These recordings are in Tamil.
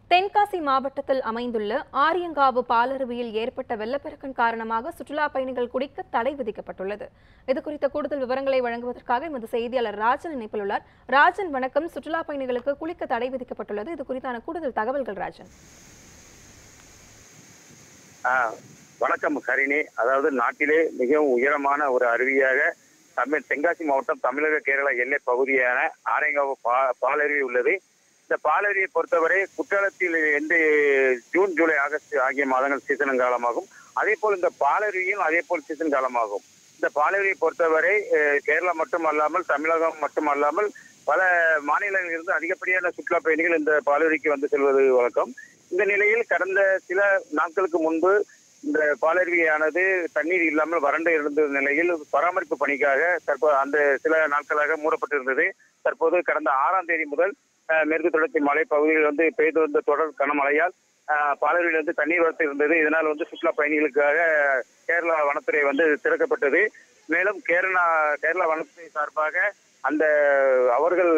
தென்காசி மாவட்டத்தில் அமைந்துள்ள ஆரியங்காவு பாலருவியில் ஏற்பட்ட வெள்ளப்பெருக்கின் காரணமாக சுற்றுலா பயணிகள் குடிக்க தடை விதிக்கப்பட்டுள்ளது இது குறித்த கூடுதல் விவரங்களை வழங்குவதற்காக எமது செய்தியாளர் ராஜன் இணைப்பில் உள்ளார் ராஜன் வணக்கம் சுற்றுலா பயணிகளுக்கு குளிக்க தடை விதிக்கப்பட்டுள்ளது இது குறித்தான கூடுதல் தகவல்கள் ராஜன் ஆ, வணக்கம் ஹரிணி அதாவது நாட்டிலே மிகவும் உயரமான ஒரு அருவியாக தமிழ் தென்காசி மாவட்டம் தமிழக கேரள எல்லை பகுதியான ஆரைங்காவு பா பாலருவி உள்ளது இந்த பாலருவியை பொறுத்தவரை குற்றாலத்தில் இருந்து ஜூன் ஜூலை ஆகஸ்ட் ஆகிய மாதங்கள் சீசன் காலமாகும் அதே போல் இந்த பாலருவியும் அதே போல் சீசன் காலமாகும் இந்த பாலருவியை பொறுத்தவரை அஹ், கேரளா மட்டும் அல்லாமல் தமிழகம் மட்டும் அல்லாமல் பல மாநிலங்களில் இருந்து அதிகப்படியான சுற்றுலா பயணிகள் இந்த பாலருவிக்கு வந்து செல்வது வழக்கம் இந்த நிலையில் கடந்த சில நாட்களுக்கு முன்பு இந்த பாலருவியானது தண்ணீர் இல்லாமல் வறண்டு இருந்த நிலையில் பராமரிப்பு பணிக்காக தற்போது அந்த சில நாட்களாக மூடப்பட்டிருந்தது தற்போது கடந்த ஆறாம் தேதி முதல் அஹ், மேற்கு தொடர்ச்சி மலை பகுதியில் வந்து பெய்து வந்த தொடர் கனமழையால் அஹ், பாலருவியில் வந்து தண்ணீர் வரத்து இருந்தது இதனால் வந்து சுற்றுலா பயணிகளுக்காக கேரளா வனத்துறை வந்து திறக்கப்பட்டது மேலும் கேரளா கேரளா வனத்துறை சார்பாக அந்த அவர்கள்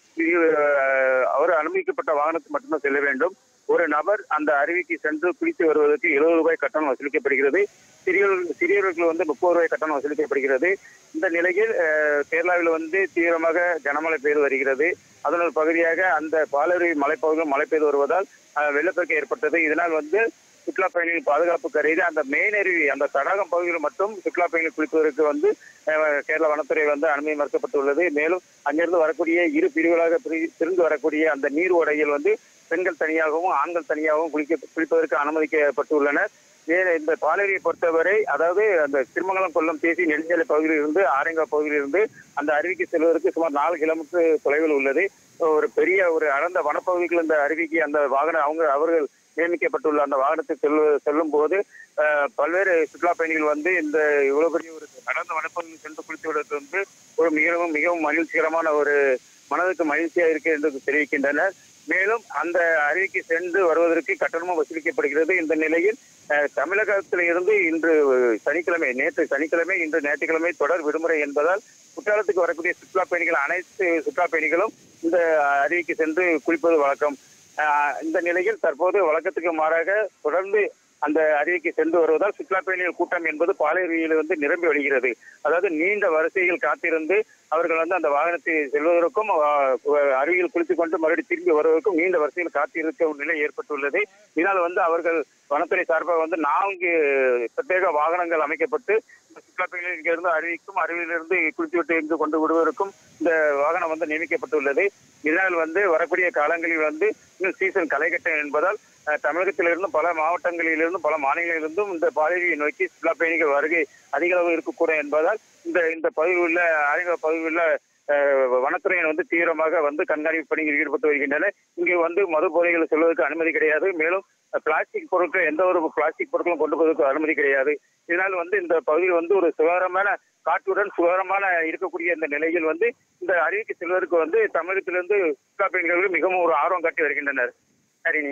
அஹ், அவர் அனுமதிக்கப்பட்ட வாகனத்தில் மட்டும்தான் செல்ல வேண்டும் ஒரு நபர் அந்த அருவிக்கு சென்று குளித்து வருவதற்கு எழுபது ரூபாய் கட்டணம் வசூலிக்கப்படுகிறது சிறியவர்கள் சிறியவர்கள் வந்து முப்பது ரூபாய் கட்டணம் வசூலிக்கப்படுகிறது இந்த நிலையில் அஹ், கேரளாவில் வந்து தீவிரமாக கனமழை பெய்து வருகிறது அதன் ஒரு பகுதியாக அந்த பாலருவி மலைப்பகுதியில் மழை பெய்து வருவதால் அஹ், வெள்ளப்பெருக்கு ஏற்பட்டது இதனால் வந்து சுற்றுலா பயணிகள் பாதுகாப்பு கருதி அந்த மெயின் அருவி அந்த தடாகம் பகுதியில் மட்டும் சுற்றுலா பயணிகள் குளிப்பதற்கு வந்து அஹ், கேரள வனத்துறை வந்து அனுமதி மறுக்கப்பட்டுள்ளது மேலும் அங்கிருந்து வரக்கூடிய இரு பிரிவுகளாக பிரி- பிரிந்து வரக்கூடிய அந்த நீர் ஓடையில் வந்து பெண்கள் தனியாகவும் ஆண்கள் தனியாகவும் குளிக்க குளிப்பதற்கு அனுமதிக்கப்பட்டுள்ளனர் வேறு இந்த பாலரியை பொறுத்தவரை அதாவது அந்த திருமங்கலம் கொல்லம் தேசிய நெடுஞ்சாலை பகுதியில் இருந்து ஆரங்கா பகுதியில் இருந்து அந்த அருவிக்கு செல்வதற்கு சுமார் நாலு கிலோமீட்டர் தொலைவில் உள்ளது ஒரு பெரிய ஒரு அடர்ந்த வனப்பகுதிக்குள் இந்த அருவிக்கு அந்த வாகனம் அவங்க அவர்கள் நியமிக்கப்பட்டுள்ள அந்த வாகனத்தை செல்வ செல்லும் போது அஹ், பல்வேறு சுற்றுலா பயணிகள் வந்து இந்த இவ்வளவு பெரிய ஒரு அடர்ந்த வனப்பகுதியில் சென்று குளித்து விடுவது வந்து ஒரு மிகவும் மிகவும் மகிழ்ச்சிகரமான ஒரு மனதுக்கு மகிழ்ச்சியாக இருக்கு என்று தெரிவிக்கின்றனர் மேலும் அந்த அருவிக்கு சென்று வருவதற்கு கட்டணமும் வசூலிக்கப்படுகிறது இந்த நிலையில் அஹ், தமிழகத்தில் இருந்து இன்று சனிக்கிழமை நேற்று சனிக்கிழமை இன்று ஞாயிற்றுக்கிழமை தொடர் விடுமுறை என்பதால் குற்றாலத்துக்கு வரக்கூடிய சுற்றுலா பயணிகள் அனைத்து சுற்றுலா பயணிகளும் இந்த அருவிக்கு சென்று குளிப்பது வழக்கம் அஹ், இந்த நிலையில் தற்போது வழக்கத்துக்கு மாறாக தொடர்ந்து அந்த அருவிக்கு சென்று வருவதால் சுற்றுலா பயணிகள் கூட்டம் என்பது பாலையருவியில் வந்து நிரம்பி வழிகிறது அதாவது நீண்ட வரிசையில் காத்திருந்து அவர்கள் வந்து அந்த வாகனத்தில் செல்வதற்கும் அஹ், அருவியில் குளித்துக் கொண்டு மறுபடியும் திரும்பி வருவதற்கும் நீண்ட வரிசையில் காத்திருக்க ஒரு நிலை ஏற்பட்டுள்ளது இதனால் வந்து அவர்கள் வனத்துறை சார்பாக வந்து நான்கு பிரத்யேக வாகனங்கள் அமைக்கப்பட்டு இந்த சுற்றுலா பயணிகள் இங்கிருந்து அருவிக்கும் அருவியிலிருந்து குளித்துவிட்டு இங்கு கொண்டு விடுவதற்கும் இந்த வாகனம் வந்து நியமிக்கப்பட்டுள்ளது இதனால் வந்து வரக்கூடிய காலங்களில் வந்து இன்னும் சீசன் களைகட்டம் என்பதால் அஹ், தமிழகத்திலிருந்தும் பல மாவட்டங்களிலிருந்தும் பல மாநிலங்களிலிருந்தும் இந்த பாதையை நோக்கி சுற்றுலா பயணிகள் வருகை அதிக அளவு இருக்கக்கூடும் என்பதால் இந்த இந்த பகுதியில் உள்ள அறிமுக பகுதியில் உள்ள அஹ், வனத்துறையினர் வந்து தீவிரமாக வந்து கண்காணிப்பு பணியில் ஈடுபட்டு வருகின்றனர் இங்கு வந்து மது போதைகள் செல்வதற்கு அனுமதி கிடையாது மேலும் அஹ், பிளாஸ்டிக் பொருட்கள் எந்த ஒரு பிளாஸ்டிக் பொருட்களும் கொண்டு போவதற்கு அனுமதி கிடையாது இதனால் வந்து இந்த பகுதியில் வந்து ஒரு சுகாதாரமான காற்றுடன் சுகாதாரமான இருக்கக்கூடிய இந்த நிலையில் வந்து இந்த அருவிக்கு செல்வதற்கு வந்து தமிழகத்திலிருந்து சுற்றுலா பயணிகள் மிகவும் ஒரு ஆர்வம் காட்டி வருகின்றனர் ஹரிணி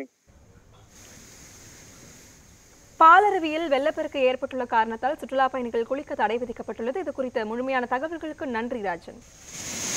பாலருவியில் வெள்ளப்பெருக்கு ஏற்பட்டுள்ள காரணத்தால் சுற்றுலா பயணிகள் குளிக்க தடை விதிக்கப்பட்டுள்ளது இது குறித்த முழுமையான தகவல்களுக்கு நன்றி ராஜன்